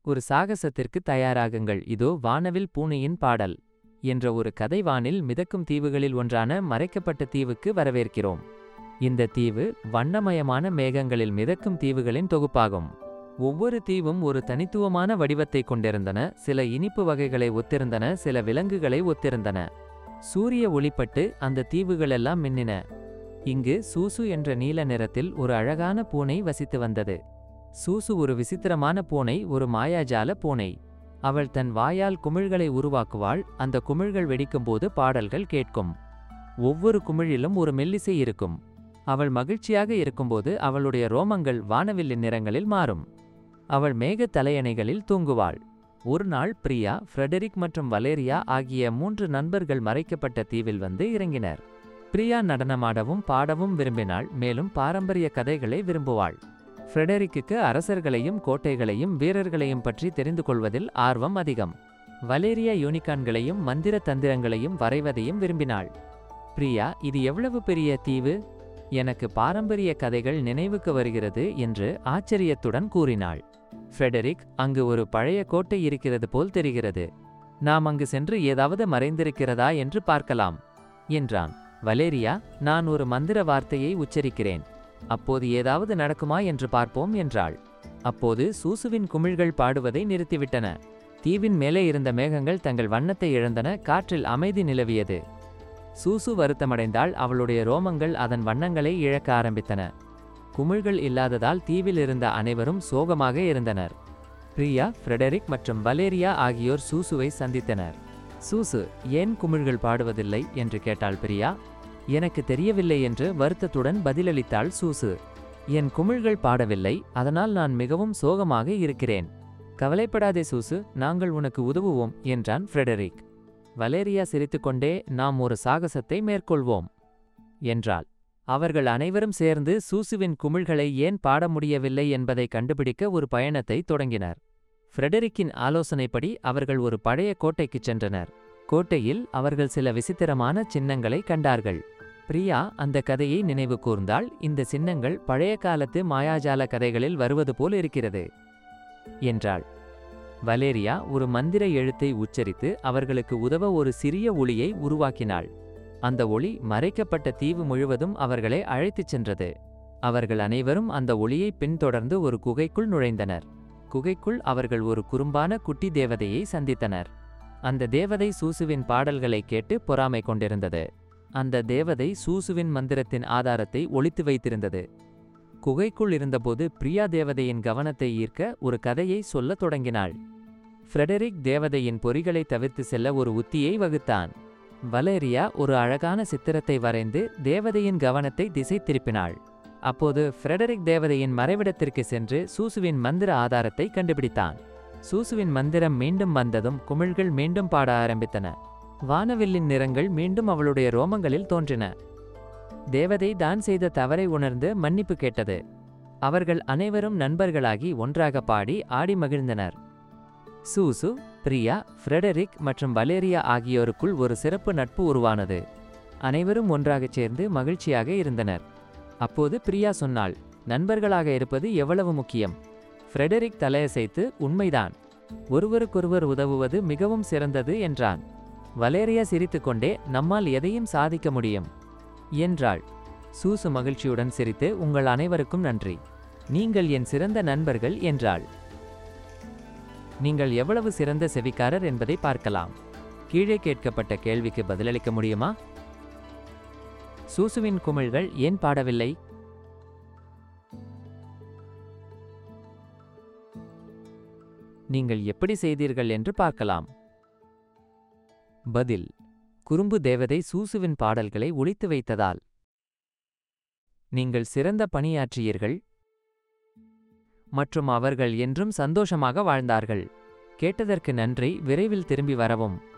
ஒரு சாகசத்திற்கு தயாராகுங்கள் இதோ வானவில் பூனையின் பாடல் என்ற ஒரு கதை வானில் மிதக்கும் தீவுகளில் ஒன்றான மறைக்கப்பட்ட தீவுக்கு வரவேற்கிறோம் இந்த தீவு வண்ணமயமான மேகங்களில் மிதக்கும் தீவுகளின் தொகுப்பாகும் ஒவ்வொரு தீவும் ஒரு தனித்துவமான வடிவத்தை கொண்டிருந்தன சில இனிப்பு வகைகளை ஒத்திருந்தன சில விலங்குகளை ஒத்திருந்தன சூரிய ஒளிப்பட்டு அந்த தீவுகளெல்லாம் மின்னின இங்கு சூசு என்ற நீல நிறத்தில் ஒரு அழகான பூனை வசித்து வந்தது சூசு ஒரு விசித்திரமான பூனை ஒரு மாயாஜால பூனை அவள் தன் வாயால் குமிழ்களை உருவாக்குவாள் அந்த குமிழ்கள் வெடிக்கும்போது பாடல்கள் கேட்கும் ஒவ்வொரு குமிழிலும் ஒரு மெல்லிசை இருக்கும் அவள் மகிழ்ச்சியாக இருக்கும்போது அவளுடைய ரோமங்கள் வானவில்லின் நிறங்களில் மாறும் அவள் மேக தலையணைகளில் தூங்குவாள் ஒரு நாள் பிரியா ஃப்ரெடரிக் மற்றும் வலேரியா ஆகிய மூன்று நண்பர்கள் மறைக்கப்பட்ட தீவில் வந்து இறங்கினர் பிரியா நடனமாடவும் பாடவும் விரும்பினாள் மேலும் பாரம்பரிய கதைகளை விரும்புவாள் ஃப்ரெடரிக்கு அரசர்களையும் கோட்டைகளையும் வீரர்களையும் பற்றி தெரிந்து கொள்வதில் ஆர்வம் அதிகம் வலேரியா யூனிகான்களையும் மந்திர தந்திரங்களையும் வரைவதையும் விரும்பினாள் பிரியா இது எவ்வளவு பெரிய தீவு எனக்கு பாரம்பரிய கதைகள் நினைவுக்கு வருகிறது என்று ஆச்சரியத்துடன் கூறினாள் ஃப்ரெடரிக் அங்கு ஒரு பழைய கோட்டை இருக்கிறது போல் தெரிகிறது நாம் அங்கு சென்று ஏதாவது மறைந்திருக்கிறதா என்று பார்க்கலாம் என்றான் வலேரியா நான் ஒரு மந்திர வார்த்தையை உச்சரிக்கிறேன் அப்போது ஏதாவது நடக்குமா என்று பார்ப்போம் என்றாள் அப்போது சூசுவின் குமிழ்கள் பாடுவதை நிறுத்திவிட்டன தீவின் மேலே இருந்த மேகங்கள் தங்கள் வண்ணத்தை இழந்தன காற்றில் அமைதி நிலவியது சூசு வருத்தமடைந்தால் அவளுடைய ரோமங்கள் அதன் வண்ணங்களை இழக்க ஆரம்பித்தன குமிழ்கள் இல்லாததால் தீவில் இருந்த அனைவரும் சோகமாக இருந்தனர் பிரியா ஃப்ரெடரிக் மற்றும் வலேரியா ஆகியோர் சூசுவை சந்தித்தனர் சூசு ஏன் குமிழ்கள் பாடுவதில்லை என்று கேட்டாள் பிரியா எனக்கு தெரியவில்லை என்று வருத்தத்துடன் பதிலளித்தாள் சூசு என் குமிழ்கள் பாடவில்லை அதனால் நான் மிகவும் சோகமாக இருக்கிறேன் கவலைப்படாதே சூசு நாங்கள் உனக்கு உதவுவோம் என்றான் ஃப்ரெடரிக் வலேரியா சிரித்துக்கொண்டே நாம் ஒரு சாகசத்தை மேற்கொள்வோம் என்றாள் அவர்கள் அனைவரும் சேர்ந்து சூசுவின் குமிழ்களை ஏன் பாட முடியவில்லை என்பதை கண்டுபிடிக்க ஒரு பயணத்தை தொடங்கினர் ஃப்ரெடரிக்கின் ஆலோசனைப்படி அவர்கள் ஒரு பழைய கோட்டைக்குச் சென்றனர் கோட்டையில் அவர்கள் சில விசித்திரமான சின்னங்களை கண்டார்கள் பிரியா அந்த கதையை நினைவு கூர்ந்தால் இந்த சின்னங்கள் பழைய காலத்து மாயாஜால கதைகளில் வருவது போல் இருக்கிறது என்றாள் வலேரியா ஒரு மந்திர எழுத்தை உச்சரித்து அவர்களுக்கு உதவ ஒரு சிறிய ஒளியை உருவாக்கினாள் அந்த ஒளி மறைக்கப்பட்ட தீவு முழுவதும் அவர்களை அழைத்துச் சென்றது அவர்கள் அனைவரும் அந்த ஒளியை பின்தொடர்ந்து ஒரு குகைக்குள் நுழைந்தனர் குகைக்குள் அவர்கள் ஒரு குறும்பான குட்டி தேவதையை சந்தித்தனர் அந்த தேவதை சூசுவின் பாடல்களை கேட்டு பொறாமை கொண்டிருந்தது அந்த தேவதை சூசுவின் மந்திரத்தின் ஆதாரத்தை ஒளித்து வைத்திருந்தது குகைக்குள் இருந்தபோது பிரியா தேவதையின் கவனத்தை ஈர்க்க ஒரு கதையை சொல்லத் தொடங்கினாள் ஃப்ரெடரிக் தேவதையின் பொறிகளை தவிர்த்து செல்ல ஒரு உத்தியை வகுத்தான் வலேரியா ஒரு அழகான சித்திரத்தை வரைந்து தேவதையின் கவனத்தை திசை திருப்பினாள் அப்போது ஃப்ரெடரிக் தேவதையின் மறைவிடத்திற்கு சென்று சூசுவின் மந்திர ஆதாரத்தை கண்டுபிடித்தான் சூசுவின் மந்திரம் மீண்டும் வந்ததும் குமிழ்கள் மீண்டும் பாட ஆரம்பித்தன வானவில்லின் நிறங்கள் மீண்டும் அவளுடைய ரோமங்களில் தோன்றின தேவதை தான் செய்த தவறை உணர்ந்து மன்னிப்பு கேட்டது அவர்கள் அனைவரும் நண்பர்களாகி ஒன்றாக பாடி ஆடி மகிழ்ந்தனர் சூசு பிரியா ஃப்ரெடரிக் மற்றும் வலேரியா ஆகியோருக்குள் ஒரு சிறப்பு நட்பு உருவானது அனைவரும் ஒன்றாகச் சேர்ந்து மகிழ்ச்சியாக இருந்தனர் அப்போது பிரியா சொன்னாள் நண்பர்களாக இருப்பது எவ்வளவு முக்கியம் ஃப்ரெடரிக் தலையசைத்து உண்மைதான் ஒருவருக்கொருவர் உதவுவது மிகவும் சிறந்தது என்றான் வலேரியா சிரித்துக்கொண்டே நம்மால் எதையும் சாதிக்க முடியும் என்றாள் சூசு மகிழ்ச்சியுடன் சிரித்து உங்கள் அனைவருக்கும் நன்றி நீங்கள் என் சிறந்த நண்பர்கள் என்றாள் நீங்கள் எவ்வளவு சிறந்த செவிக்காரர் என்பதை பார்க்கலாம் கீழே கேட்கப்பட்ட கேள்விக்கு பதிலளிக்க முடியுமா சூசுவின் குமிழ்கள் ஏன் பாடவில்லை நீங்கள் எப்படி செய்தீர்கள் என்று பார்க்கலாம் பதில் குறும்பு தேவதை சூசுவின் பாடல்களை ஒளித்து வைத்ததால் நீங்கள் சிறந்த பணியாற்றியீர்கள் மற்றும் அவர்கள் என்றும் சந்தோஷமாக வாழ்ந்தார்கள் கேட்டதற்கு நன்றி விரைவில் திரும்பி வரவும்